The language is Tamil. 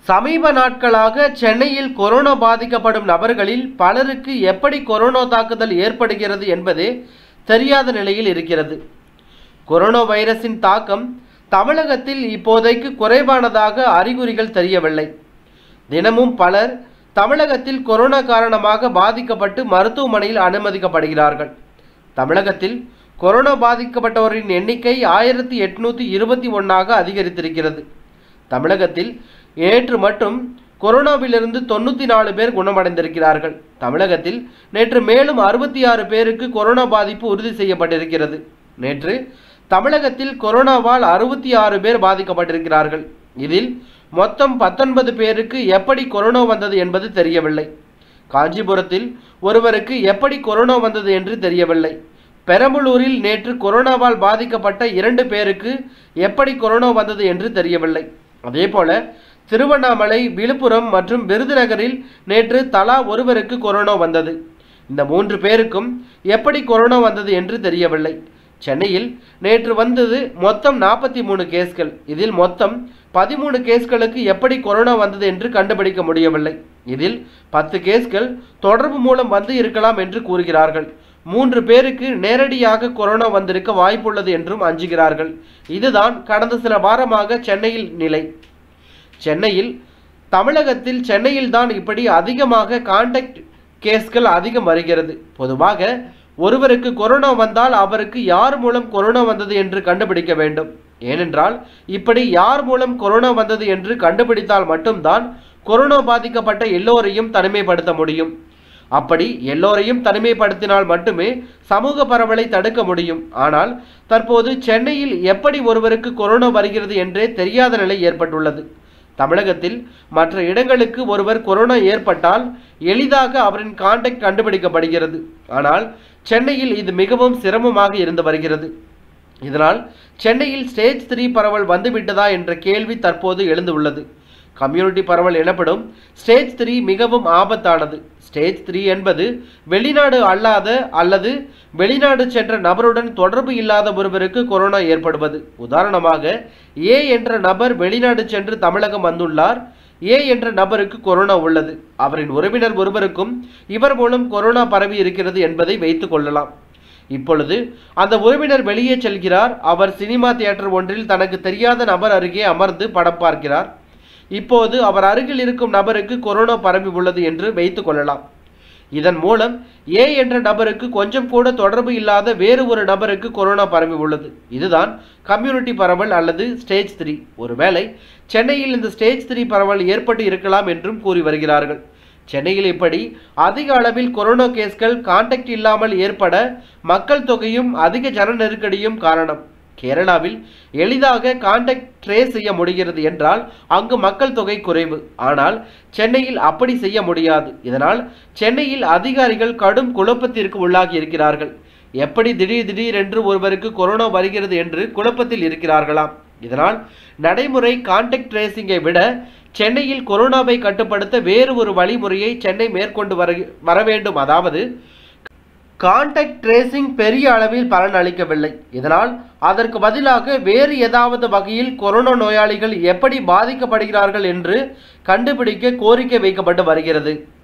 சமீப நாட்களாக சென்னையில் கொரோனா பாதிக்கப்படும் நபர்களில் பலருக்கு எப்படி கொரோனா தாக்குதல் ஏற்படுகிறது என்பதே தெரியாத நிலையில் இருக்கிறது கொரோனா வைரஸின் தாக்கம் தமிழகத்தில் இப்போதைக்கு குறைவானதாக அறிகுறிகள் தெரியவில்லை தினமும் பலர் தமிழகத்தில் கொரோனா காரணமாக பாதிக்கப்பட்டு மருத்துவமனையில் அனுமதிக்கப்படுகிறார்கள் தமிழகத்தில் கொரோனா பாதிக்கப்பட்டவரின் எண்ணிக்கை ஆயிரத்தி எட்நூற்றி இருபத்தி ஒன்றாக அதிகரித்திருக்கிறது தமிழகத்தில் நேற்று மட்டும் கொரோனாவிலிருந்து தொண்ணூற்றி நாலு பேர் குணமடைந்திருக்கிறார்கள் தமிழகத்தில் நேற்று மேலும் அறுபத்தி ஆறு பேருக்கு கொரோனா பாதிப்பு உறுதி செய்யப்பட்டிருக்கிறது நேற்று தமிழகத்தில் கொரோனாவால் அறுபத்தி ஆறு பேர் பாதிக்கப்பட்டிருக்கிறார்கள் இதில் மொத்தம் பத்தொன்பது பேருக்கு எப்படி கொரோனா வந்தது என்பது தெரியவில்லை காஞ்சிபுரத்தில் ஒருவருக்கு எப்படி கொரோனா வந்தது என்று தெரியவில்லை பெரம்பலூரில் நேற்று கொரோனாவால் பாதிக்கப்பட்ட இரண்டு பேருக்கு எப்படி கொரோனா வந்தது என்று தெரியவில்லை அதேபோல திருவண்ணாமலை விழுப்புரம் மற்றும் விருதுநகரில் நேற்று தலா ஒருவருக்கு கொரோனா வந்தது இந்த மூன்று பேருக்கும் எப்படி கொரோனா வந்தது என்று தெரியவில்லை சென்னையில் நேற்று வந்தது மொத்தம் நாற்பத்தி மூணு கேஸ்கள் இதில் மொத்தம் பதிமூணு கேஸ்களுக்கு எப்படி கொரோனா வந்தது என்று கண்டுபிடிக்க முடியவில்லை இதில் பத்து கேஸ்கள் தொடர்பு மூலம் வந்து இருக்கலாம் என்று கூறுகிறார்கள் மூன்று பேருக்கு நேரடியாக கொரோனா வந்திருக்க வாய்ப்புள்ளது என்றும் அஞ்சுகிறார்கள் இதுதான் கடந்த சில வாரமாக சென்னையில் நிலை சென்னையில் தமிழகத்தில் சென்னையில் தான் இப்படி அதிகமாக கான்டாக்ட் கேஸ்கள் அதிகம் வருகிறது பொதுவாக ஒருவருக்கு கொரோனா வந்தால் அவருக்கு யார் மூலம் கொரோனா வந்தது என்று கண்டுபிடிக்க வேண்டும் ஏனென்றால் இப்படி யார் மூலம் கொரோனா வந்தது என்று கண்டுபிடித்தால் மட்டும்தான் கொரோனா பாதிக்கப்பட்ட எல்லோரையும் தனிமைப்படுத்த முடியும் அப்படி எல்லோரையும் தனிமைப்படுத்தினால் மட்டுமே சமூக பரவலை தடுக்க முடியும் ஆனால் தற்போது சென்னையில் எப்படி ஒருவருக்கு கொரோனா வருகிறது என்றே தெரியாத நிலை ஏற்பட்டுள்ளது தமிழகத்தில் மற்ற இடங்களுக்கு ஒருவர் கொரோனா ஏற்பட்டால் எளிதாக அவரின் கான்டாக்ட் கண்டுபிடிக்கப்படுகிறது ஆனால் சென்னையில் இது மிகவும் சிரமமாக இருந்து வருகிறது இதனால் சென்னையில் ஸ்டேஜ் த்ரீ பரவல் வந்துவிட்டதா என்ற கேள்வி தற்போது எழுந்துள்ளது கம்யூனிட்டி பரவல் எனப்படும் ஸ்டேஜ் த்ரீ மிகவும் ஆபத்தானது ஸ்டேஜ் த்ரீ என்பது வெளிநாடு அல்லாத அல்லது வெளிநாடு சென்ற நபருடன் தொடர்பு இல்லாத ஒருவருக்கு கொரோனா ஏற்படுவது உதாரணமாக ஏ என்ற நபர் வெளிநாடு சென்று தமிழகம் வந்துள்ளார் ஏ என்ற நபருக்கு கொரோனா உள்ளது அவரின் உறவினர் ஒருவருக்கும் இவர் மூலம் கொரோனா பரவி இருக்கிறது என்பதை வைத்துக் கொள்ளலாம் இப்பொழுது அந்த உறவினர் வெளியே செல்கிறார் அவர் சினிமா தியேட்டர் ஒன்றில் தனக்கு தெரியாத நபர் அருகே அமர்ந்து படம் பார்க்கிறார் இப்போது அவர் அருகில் இருக்கும் நபருக்கு கொரோனா பரவி உள்ளது என்று வைத்துக் கொள்ளலாம் இதன் மூலம் ஏ என்ற நபருக்கு கொஞ்சம் கூட தொடர்பு இல்லாத வேறு ஒரு நபருக்கு கொரோனா பரவி உள்ளது இதுதான் கம்யூனிட்டி பரவல் அல்லது ஸ்டேஜ் த்ரீ ஒருவேளை சென்னையில் இந்த ஸ்டேஜ் த்ரீ பரவல் ஏற்பட்டு இருக்கலாம் என்றும் கூறி வருகிறார்கள் சென்னையில் இப்படி அதிக அளவில் கொரோனா கேஸ்கள் கான்டாக்ட் இல்லாமல் ஏற்பட மக்கள் தொகையும் அதிக ஜன நெருக்கடியும் காரணம் கேரளாவில் எளிதாக கான்டாக்ட் ட்ரேஸ் செய்ய முடிகிறது என்றால் அங்கு மக்கள் தொகை குறைவு ஆனால் சென்னையில் அப்படி செய்ய முடியாது இதனால் சென்னையில் அதிகாரிகள் கடும் குழப்பத்திற்கு உள்ளாகி இருக்கிறார்கள் எப்படி திடீர் திடீரென்று ஒருவருக்கு கொரோனா வருகிறது என்று குழப்பத்தில் இருக்கிறார்களாம் இதனால் நடைமுறை கான்டாக்ட் ட்ரேசிங்கை விட சென்னையில் கொரோனாவை கட்டுப்படுத்த வேறு ஒரு வழிமுறையை சென்னை மேற்கொண்டு வர வர வேண்டும் அதாவது கான்டாக்ட் ட்ரேசிங் பெரிய அளவில் பலன் அளிக்கவில்லை இதனால் அதற்கு பதிலாக வேறு ஏதாவது வகையில் கொரோனா நோயாளிகள் எப்படி பாதிக்கப்படுகிறார்கள் என்று கண்டுபிடிக்க கோரிக்கை வைக்கப்பட்டு வருகிறது